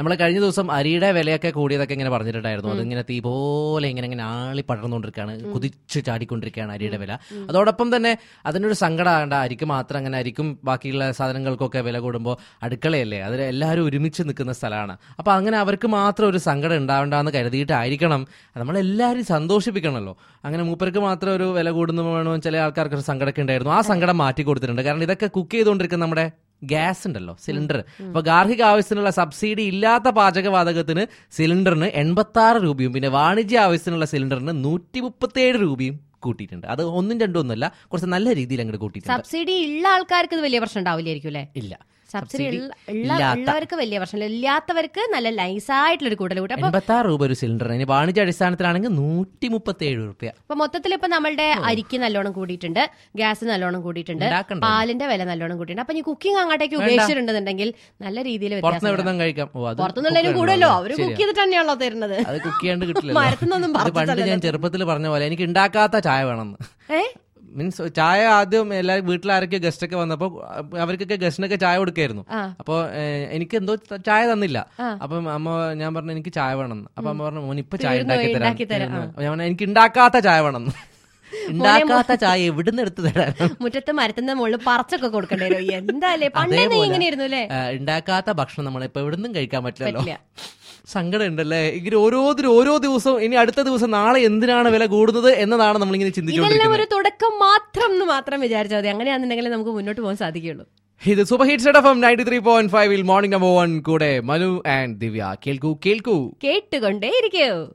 നമ്മൾ കഴിഞ്ഞ ദിവസം അരിയുടെ വിലയൊക്കെ കൂടിയതൊക്കെ ഇങ്ങനെ പറഞ്ഞിട്ടുണ്ടായിരുന്നു അതിങ്ങനെ തീ പോലെ ഇങ്ങനെ ഇങ്ങനെ ആളി പടർന്നുകൊണ്ടിരിക്കുകയാണ് കുതിച്ച് ചാടിക്കൊണ്ടിരിക്കുകയാണ് അരിയുടെ വില അതോടൊപ്പം തന്നെ അതിനൊരു സങ്കടമുണ്ട് അരിക്ക് മാത്രം അങ്ങനെ അരിക്കും ബാക്കിയുള്ള സാധനങ്ങൾക്കൊക്കെ വില കൂടുമ്പോൾ അടുക്കളയല്ലേ അതിൽ എല്ലാവരും ഒരുമിച്ച് നിൽക്കുന്ന സ്ഥലമാണ് അപ്പോൾ അങ്ങനെ അവർക്ക് മാത്രം ഒരു സങ്കടം ഉണ്ടാവേണ്ടെന്ന് കരുതിയിട്ടായിരിക്കണം നമ്മളെല്ലാവരും സന്തോഷിപ്പിക്കണമല്ലോ അങ്ങനെ മൂപ്പർക്ക് മാത്രം ഒരു വില കൂടുന്നു വേണമെന്ന് ചില ആൾക്കാർക്ക് ഒരു സങ്കടമൊക്കെ ഉണ്ടായിരുന്നു ആ സങ്കടം മാറ്റി കൊടുത്തിട്ടുണ്ട് കാരണം ഇതൊക്കെ കുക്ക് ചെയ്തുകൊണ്ടിരിക്കുന്ന നമ്മുടെ ഗ്യാസ് ഉണ്ടല്ലോ സിലിണ്ടർ അപ്പൊ ഗാർഹിക ആവശ്യത്തിനുള്ള സബ്സിഡി ഇല്ലാത്ത പാചകവാതകത്തിന് സിലിണ്ടറിന് എൺപത്തി ആറ് രൂപയും പിന്നെ വാണിജ്യ ആവശ്യത്തിനുള്ള സിലിണ്ടറിന് നൂറ്റി മുപ്പത്തി ഏഴ് രൂപയും കൂട്ടിയിട്ടുണ്ട് അത് ഒന്നും രണ്ടും ഒന്നുമല്ല കുറച്ച് നല്ല രീതിയിൽ അങ്ങോട്ട് കൂട്ടിയിട്ടുണ്ട് സബ്സിഡി ഉള്ള ആൾക്കാർക്ക് ഇത് വലിയ പ്രശ്നം ഉണ്ടാവില്ലായിരിക്കും അല്ലേ ഇല്ല സബ്സിഡി Subsidy ഉള്ള- ഉള്ള- ഇല്ലാത്ത. ഉള്ളവർക്ക് വലിയ പ്രശ്നമില്ല ഇല്ലാത്തവർക്ക് നല്ല നൈസായിട്ടുള്ളൊരു കൂട്ടൽ കൂട്ടും അപ്പൊ എൺപത്തി ആറ് രൂപ ഒരു സിലിണ്ടറിന് ഇനി വാണിജ്യ അടിസ്ഥാനത്തിലാണെങ്കിൽ നൂറ്റി മുപ്പത്തി ഏഴ് രൂപ അപ്പൊ മൊത്തത്തിൽ ഇപ്പൊ നമ്മളുടെ അരിക്ക് നല്ലോണം കൂടിയിട്ടുണ്ട് ഗ്യാസ് നല്ലോണം കൂടിയിട്ടുണ്ട് ഉണ്ടാക്കണ്ടേ? പാലിന്റെ വില നല്ലോണം കൂട്ടിയിട്ടുണ്ട് അപ്പൊ ഈ കുക്കിംഗ് അങ്ങോട്ടേക്ക് ഉപേക്ഷിച്ചിട്ടുണ്ടെന്നുണ്ടെങ്കിൽ നല്ല രീതിയിൽ പുറത്തുനിന്ന് എവിടെ നിന്നും കഴിക്കാം ഓ അത് പുറത്തുനിന്നുള്ളതിനും cook കൂടല്ലോ ചെയ്യണമല്ലോ. അവര് ശരിയാ. കുക്ക് ചെയ്തിട്ട് തന്നെയാണല്ലോ തരുന്നത് അത് കുക്ക് ചെയ്യാണ്ട് കിട്ടില്ല മരത്തുനിന്നൊന്നും അത് പണ്ട് പറിച്ചിട്ടല്ലല്ലോ ഞാൻ ചെറുപ്പത്തിൽ പറഞ്ഞ പോലെ എനിക്ക് ഉണ്ടാക്കാത്ത ചായ വേണമെന്ന് ഏ മീൻസ് ചായ ആദ്യം എല്ലാവരും വീട്ടിൽ ആരൊക്കെ ഗസ്റ്റ് ഒക്കെ വന്നപ്പോ അവർക്കൊക്കെ ഗസ്റ്റിനൊക്കെ ചായ കൊടുക്കായിരുന്നു ആ. അപ്പൊ എനിക്ക് എന്തോ ത- ചായ തന്നില്ല ആ. അപ്പം അമ്മ ഞാൻ പറഞ്ഞു എനിക്ക് ചായ വേണം അപ്പൊ അമ്മ പറഞ്ഞു മോൻ ഇപ്പൊ ചായ തീർന്നു, ഉണ്ടാക്കി തരാം ഉണ്ടാക്കി തരാം, തീർന്നു. അപ്പൊ ഞാൻ പറഞ്ഞു, എനിക്ക് ഉണ്ടാക്കാത്ത ചായ വേണം ഉണ്ടാക്കാത്ത ചായ എവിടുന്ന് എടുത്തു തരാൻ മുറ്റത്ത് മരത്തിന്റെ മുകളിൽ പറച്ചൊക്കെ കൊടുക്കേണ്ടി വരും എന്തായാലേ പണ്ടേ നീ അതേപോലെ, ഇങ്ങനെയായിരുന്നു അല്ലേ ആ, ഉണ്ടാക്കാത്ത ഭക്ഷണം നമ്മൾ ഇപ്പൊ എവിടുന്നും കഴിക്കാൻ പറ്റില്ലല്ലോ പറ്റില്ല. സങ്കടം ഉണ്ടല്ലേ ഇങ്ങനെ ഓരോരുത്തരും ഓരോ ദിവസവും ഇനി അടുത്ത ദിവസം നാളെ എന്തിനാണ് വില കൂടുന്നത് എന്നതാണ് നമ്മളിങ്ങനെ ഇതെല്ലാം ചിന്തിച്ചുകൊണ്ടിരിക്കുന്നത് ഒരു തുടക്കം മാത്രം എന്ന് മാത്രം വിചാരിച്ചാൽ മതി അങ്ങനെയാണെന്നുണ്ടെങ്കിൽ നമുക്ക് മുന്നോട്ട് പോകാൻ സാധിക്കുള്ളൂ ഇത് super hit F M ninety three point ഫൈവിൽ മോർണിംഗ് നമ്പർ വൺ കൂടെ മനു ആൻഡ് ദിവ്യ കേൾക്കൂ കേൾക്കൂ കേട്ടുകൊണ്ടേ ഇരിക്കൂ